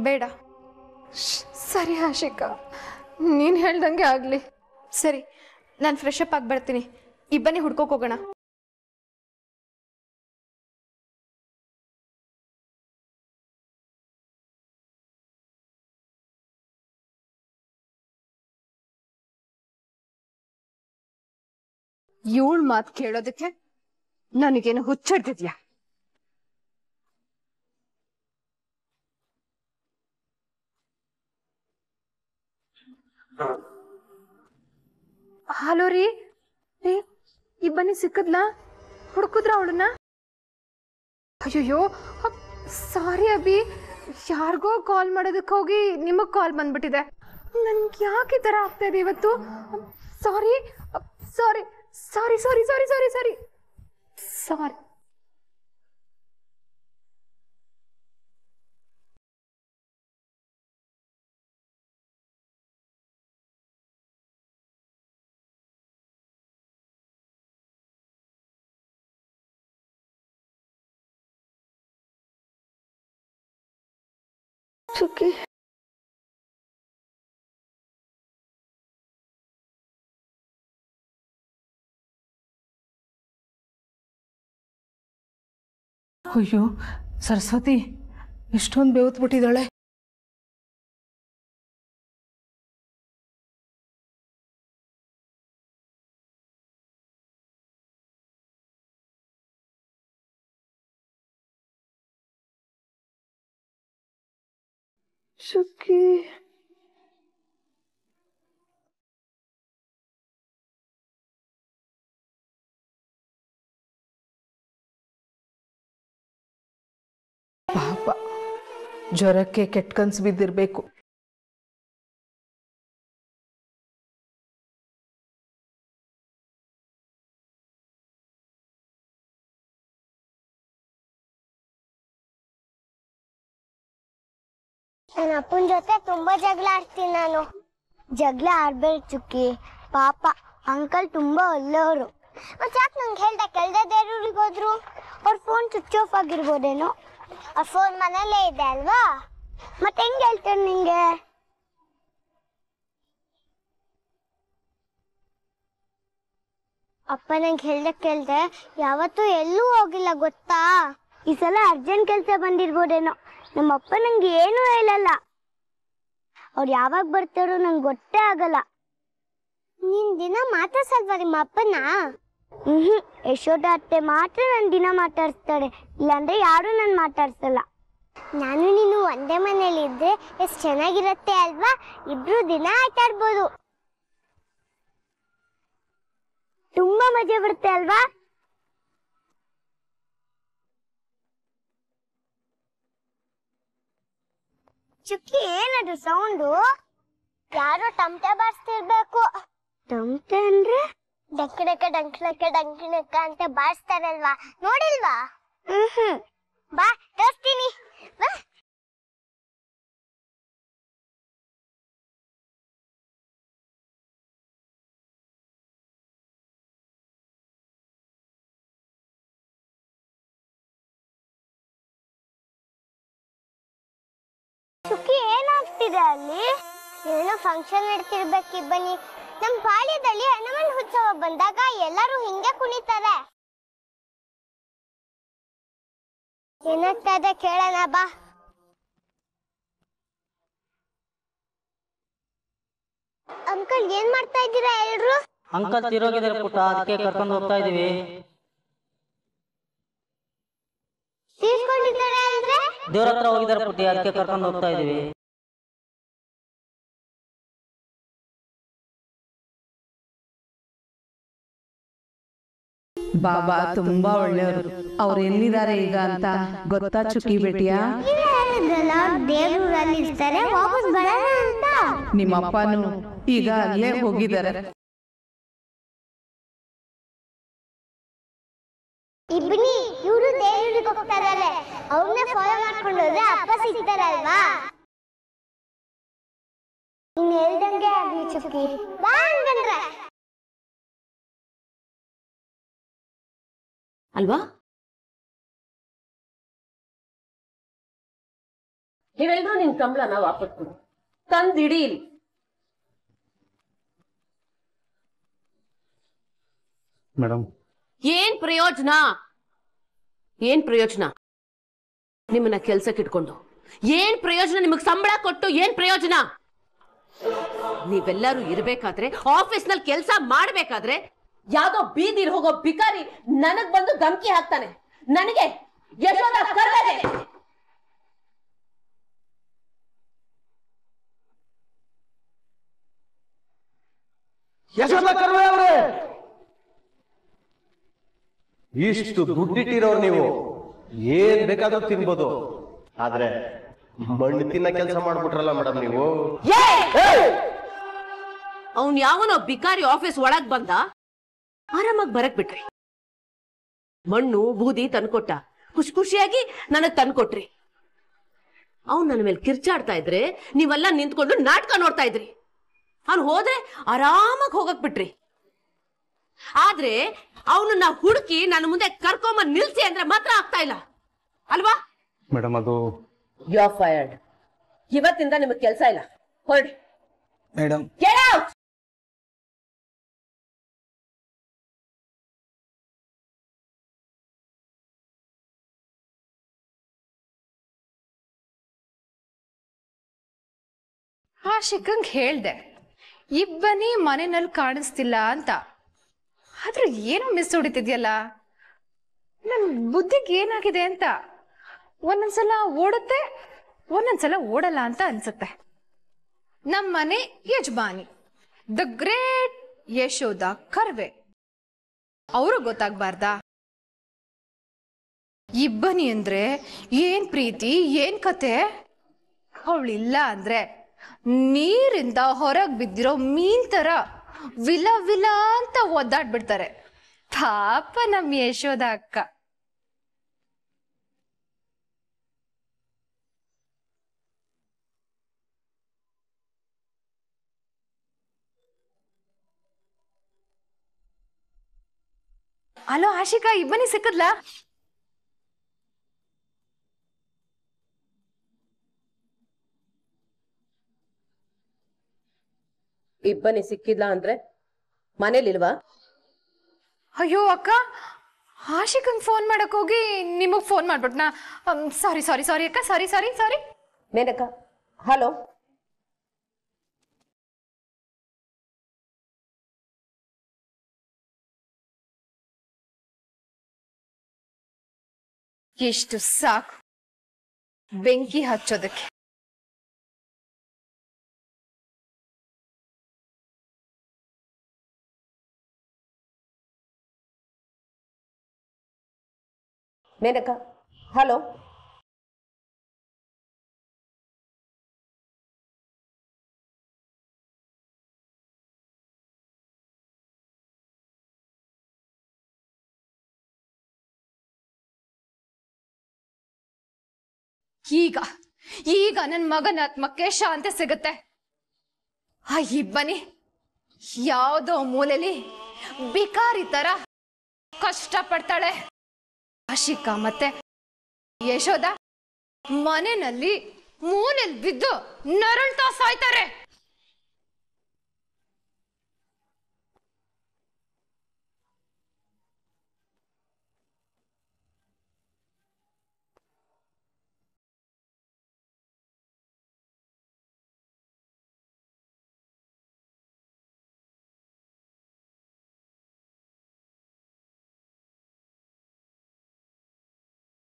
ಬೇಡ ಶ್, ಸರಿ ಆಶಿಕಾ ನೀನು ಹೇಳ್ದಂಗೆ ಆಗಲಿ ಸರಿ ನಾನು ಫ್ರೆಶ್ ಅಪ್ ಆಗಿ ಬರ್ತೀನಿ ಇಬ್ಬನಿ ಹುಡ್ಕೋಕ್ ಹೋಗೋಣ ಇವಳ ಮಾತು ಕೇಳೋದಕ್ಕೆ ನನಗೇನು ಹುಚ್ಚಿಡ್ತಿದ್ಯಾ ಹಲೋ ರೀ ರೀ ಈ ಬನ್ನಿ ಸಿಕ್ಕದ್ಲಾ ಹುಡುಕುದ್ರ ಅವಳನ್ನ ಅಯ್ಯಯ್ಯೋ ಸಾರಿ ಅಭಿ ಯಾರಿಗೋ ಕಾಲ್ ಮಾಡೋದಕ್ಕೆ ಹೋಗಿ ನಿಮಗೆ ಕಾಲ್ ಬಂದ್ಬಿಟ್ಟಿದೆ ನನ್ಗೆ ಯಾಕೆ ಈ ಥರ ಆಗ್ತಾ ಇದೆ ಇವತ್ತು ಸಾರಿ ಸಾರಿ ಸಾರಿ ಸಾರಿ ಸಾರಿ ಸಾರಿ ಸಾರಿ ಸಾರಿ ಚುಕ್ಕಿ ಅಯ್ಯೋ ಸರಸ್ವತಿ ಎಷ್ಟೊಂದು ಬೇವತ್ಬಿಟ್ಟಿದ್ದಾಳೆ ಚುಕ್ಕಿ ಪಾಪ ಜ್ವರಕ್ಕೆ ಕೆಟ್ಟ ಕನ್ಸು ಬಿದ್ದಿರ್ಬೇಕು ನನ್ನ ಅಪ್ಪನ ಜೊತೆ ತುಂಬಾ ಜಗಳ ಆಡ್ತೀನಿ ನಾನು ಜಗಳ ಆಡ್ಬೇಡ ಚುಕ್ಕಿ ಪಾಪ ಅಂಕಲ್ ತುಂಬಾ ಒಳ್ಳೆಯವರು ಮತ್ತೆ ಯಾಕೆ ನಂಗೆ ಹೇಳ್ದೆ ಕೆಳ್ದೆ ದೇವ್ರಿಗೆ ಹೋದ್ರು ಅವ್ರ ಫೋನ್ ಸ್ವಿಚ್ ಆಫ್ ಆಗಿರ್ಬೋದೇನೋ ಅವ್ರ ಫೋನ್ ಮನೇಲೇ ಇದೆ ಅಲ್ವಾ ಮತ್ತೆ ಹೆಂಗ್ ಹೇಳ್ತೇನೆ ನಿಂಗೆ ಅಪ್ಪ ನಂಗೆ ಹೇಳ್ದೆ ಕೇಳ್ದೆ ಯಾವತ್ತೂ ಎಲ್ಲೂ ಹೋಗಿಲ್ಲ ಗೊತ್ತಾ ಈ ಸಲ ಅರ್ಜೆಂಟ್ ಕೆಲಸ ಬಂದಿರ್ಬೋದೇನೋ ನಮ್ಮ ಅಪ್ಪ ನಂಗೆ ಏನೂ ಹೇಳಲ್ಲ ಅವ್ರು ಯಾವಾಗ ಬರ್ತಾರೋ ನಂಗೆ ಗೊತ್ತೇ ಆಗಲ್ಲ ನೀನ್ ದಿನ ಮಾತಾಡ್ಸಲ್ವಾ ನಿಮ್ಮ ಅಪ್ಪನ ಹ್ಮ್ ಯಶೋಧ ಅತ್ತೆ ಮಾತ್ರ ನಾನು ದಿನ ಮಾತಾಡಿಸ್ತಾಳೆ ಇಲ್ಲಾಂದ್ರೆ ಯಾರು ನಾನು ಮಾತಾಡ್ಸಲ್ಲ ನಾನು ನೀನು ಒಂದೇ ಮನೇಲಿ ಇದ್ರೆ ಎಷ್ಟು ಚೆನ್ನಾಗಿರತ್ತೆ ಅಲ್ವಾ ಇಬ್ರು ದಿನ ಆಟಾಡ್ಬೋದು ತುಂಬಾ ಮಜಾ ಬರುತ್ತೆ ಅಲ್ವಾ ಚುಕ್ಕಿ ಏನದು ಸೌಂಡು ಯಾರೋ ಟಮಟೆ ಬಾರಿಸ್ತಿರ್ಬೇಕು ಟಮಟೆ ಅಂದ್ರೆ ಡಂಕಡಕ ಡಂಕಡಕ ಡಂಕಡಕ ಅಂತ ಬಾರಿಸ್ತಾರಲ್ವಾ ನೋಡಿಲ್ವಾ ಹ್ಮ್ ಬಾ ತೋರಿಸ್ತೀನಿ ಬಾ ಸುಖಿ ಏನಾಗ್ತಿದೆ ಅಲ್ಲಿ ಏನೋ ಫಂಕ್ಷನ್ ನಡ್ತಿರ್ಬೇಕು ಬನ್ನಿ ನಮ್ ಪಾಳ್ಯದಲ್ಲಿ ಹನುಮನ್ ಉತ್ಸವ ಬಂದಾಗ ಎಲ್ಲರೂ ಹಿಂಗೆ ಕುಣಿತಾರೆ ಏನಾಗ್ತಾ ಇದೆ ಕೇಳೋಣ ಬಾ ಅಂಕಲ್ ಏನ್ ಮಾಡ್ತಾ ಇದ್ದೀರಾ ಎಲ್ರು ಅಂಕಲ್ ತೀರೋಗಿದ್ದಾರೆ ಪುಟ್ಟ ಅದಕ್ಕೆ ಕರ್ಕೊಂಡು ಹೋಗ್ತಾ ಇದೀವಿ ತೀರ್ಕೊಂಡಿದ್ದಾರೆ ಅಂದ್ರೆ ದೇವ್ರ ಹತ್ರ ಹೋಗಿದ್ದಾರೆ ಪುಟ್ಟಿ ಅದಕ್ಕೆ ಕರ್ಕೊಂಡು ಹೋಗ್ತಾ ಇದೀವಿ ಬಾಬಾ ತುಂಬಾ ಒಳ್ಳೆಯವರು ಅವ್ರು ಎಲ್ಲಿದ್ದಾರೆ ಈಗ ಅಂತ ಗೊತ್ತಾ ಚುಕ್ಕಿ ಬೇಟಿಯಾ ನೀವೇ ಹೇಳಿದ್ರಲ್ಲ ದೇವ್ರಲ್ಲಿ ಇರ್ತಾರೆ ವಾಪಸ್ ಬರಲ್ಲ ಅಂತ ನಿಮ್ಮ ಅಪ್ಪನು ಈಗ ಅಲ್ಲೇ ಹೋಗಿದ್ದಾರೆ ಇಬ್ನಿ ಇವರು ದೇವ್ರಿಗೆ ಹೋಗ್ತಾರಲ್ಲ ಅವ್ರನ್ನೇ ಫಾಲೋ ಮಾಡ್ಕೊಂಡು ಹೋದ್ರೆ ಅಪ್ಪ ಸಿಗ್ತಾರಲ್ವಾ ನೀನ್ ಹೇಳ್ದಂಗೆ ಆಗ್ಲಿ ಚುಕ್ಕಿ ಬಾ ಹಂಗಂದ್ರೆ ಅಲ್ವಾ ನೀವೆಲ್ಲರೂ ನಿನ್ ಸಂಬಳನ ವಾಪಸ್ ಕೊಡು ತಂದಿಡಿ ಇಲ್ಲಿ ಮೇಡಮ್ ಏನ್ ಪ್ರಯೋಜನ ಏನ್ ಪ್ರಯೋಜನ ನಿಮ್ಮನ್ನ ಕೆಲ್ಸಕ್ಕೆ ಇಟ್ಕೊಂಡು ಏನ್ ಪ್ರಯೋಜನ ನಿಮಗ್ ಸಂಬಳ ಕೊಟ್ಟು ಏನ್ ಪ್ರಯೋಜನ ನೀವೆಲ್ಲರೂ ಇರ್ಬೇಕಾದ್ರೆ ಆಫೀಸ್ ನಲ್ಲಿ ಕೆಲಸ ಮಾಡ್ಬೇಕಾದ್ರೆ ಯಾವ್ದೋ ಬೀದಿಲ್ ಹೋಗೋ ಬಿಕಾರಿ ನನಗ್ ಬಂದು ಧಮಕಿ ಹಾಕ್ತಾನೆ ನನಗೆ ಯಶೋಧ ಕರ್ರಗೆ. ಯಶೋಧ ಕರ್ವೆ ಅವರೇ ಇಷ್ಟು ದುಡ್ಡಿಟ್ಟಿರೋರು ನೀವು ಏನ್ ಬೇಕಾದ್ರೂ ತಿನ್ಬೋದು ಆದ್ರೆ ಮಣ್ಣು ತಿನ್ನ ಕೆಲಸ ಮಾಡ್ಬಿಟ್ರಲ್ಲ ಮೇಡಮ್ ನೀವು ಅವ್ನ್ ಯಾವನೋ ಬಿಕಾರಿ ಆಫೀಸ್ ಒಳಗ್ ಬಂದ ಆರಾಮಾಗಿ ಬರಕ್ ಬಿಟ್ರಿ ಮಣ್ಣು ಬೂದಿ ತಂದ್ಕೊಟ್ಟ ಖುಷಿ ಖುಷಿಯಾಗಿ ನನಗ್ ತಂದ್ಕೊಟ್ರಿ ಅವ್ನ್ ನನ್ನ ಮೇಲೆ ಕಿರ್ಚಾಡ್ತಾ ಇದ್ರೆ ನೀವೆಲ್ಲ ನಿಂತ್ಕೊಂಡು ನಾಟಕ ನೋಡ್ತಾ ಇದ್ರಿ ಅವ್ನು ಹೋದ್ರೆ ಆರಾಮಾಗಿ ಹೋಗಕ್ ಬಿಟ್ರಿ ಆದ್ರೆ ಅವನನ್ನ ಹುಡುಕಿ ನನ್ನ ಮುಂದೆ ಕರ್ಕೊಂಬಂದ್ ನಿಲ್ಸಿ ಅಂದ್ರೆ ಮಾತ್ರ ಆಗ್ತಾ ಇಲ್ಲ ಅಲ್ವಾ ಮೇಡಮ್ ಅದು ಯು ಆರ್ ಫೈರ್ಡ್ ಇವತ್ತಿಂದ ನಿಮಗ್ ಕೆಲಸ ಇಲ್ಲ ಹೊರಡಿ ಮೇಡಮ್ Get out! ಆಶಿಕಂಗ್ ಹೇಳ್ದೆ ಇಬ್ಬನಿ ಮನೆಯಲ್ಲಿ ಕಾಣಿಸ್ತಿಲ್ಲ ಅಂತ ಆದ್ರೆ ಏನೋ ಮಿಸ್ ಹೊಡಿತಿದ್ಯಲ್ಲ ನನ್ ಬುದ್ಧಿಗೆ ಏನಾಗಿದೆ ಅಂತ ಒಂದೊಂದ್ಸಲ ಓಡುತ್ತೆ ಒಂದೊಂದ್ಸಲ ಓಡಲ್ಲ ಅಂತ ಅನ್ಸುತ್ತೆ ನಮ್ಮ ಮನೆ ಯಜಮಾನಿ ದ ಗ್ರೇಟ್ ಯಶೋಧ ಕರ್ವೆ ಅವರು ಗೊತ್ತಾಗ್ಬಾರ್ದಾ ಇಬ್ಬನಿ ಅಂದ್ರೆ ಏನ್ ಪ್ರೀತಿ ಏನ್ ಕತೆ ಅವಳಿಲ್ಲ ಅಂದ್ರೆ ನೀರಿಂದ ಹೊರಗ್ ಬಿದ್ದಿರೋ ಮೀನ್ ತರ ವಿಲ ವಿಲ ಅಂತ ಒದ್ದಾಡ್ಬಿಡ್ತಾರೆ ಪಾಪ ನಮ್ ಯಶೋದ ಅಕ್ಕ ಹಲೋ ಆಶಿಕಾ ಇಬ್ಬನಿ ಸಿಕ್ಕದ್ಲಾ ಇಬ್ಬನಿ ಸಿಕ್ಕಿಲ್ಲ ಅಂದ್ರೆ ಮನೇಲಿಲ್ವಾ ಅಯ್ಯೋ ಅಕ್ಕ ಆಶಿಕಂಗ್ ಫೋನ್ ಮಾಡಕ್ ಹೋಗಿ ನಿಮಗ್ ಫೋನ್ ಮಾಡ್ಬಿಟ್ನಾ ಸಾರಿ ಸಾರಿ ಸಾರಿ ಅಕ್ಕ ಸಾರಿ ಸಾರಿ ಸಾರಿ ಮೇನಕ ಹಲೋ ಎಷ್ಟು ಸಾಕು ಬೆಂಕಿ ಹಚ್ಚೋದಕ್ಕೆ ಮೇನಕ ಹಲೋ ಈಗ ಈಗ ನನ್ನ ಮಗನ ಆತ್ಮಕ್ಕೆ ಶಾಂತಿ ಸಿಗುತ್ತೆ ಆ ಇಬ್ಬನಿ ಯಾವುದೋ ಮೂಲೆಲಿ ಬಿಕಾರಿ ತರ ಕಷ್ಟ ಪಡ್ತಾಳೆ ಆಶಿಕಾ ಮತ್ತೆ ಯಶೋದ ಮನೆಯಲ್ಲಿ ಮೂಲೆಯಲ್ಲಿ ಬಿದ್ದು ನರಳ್ತಾ ಸಾಯ್ತಾರೆ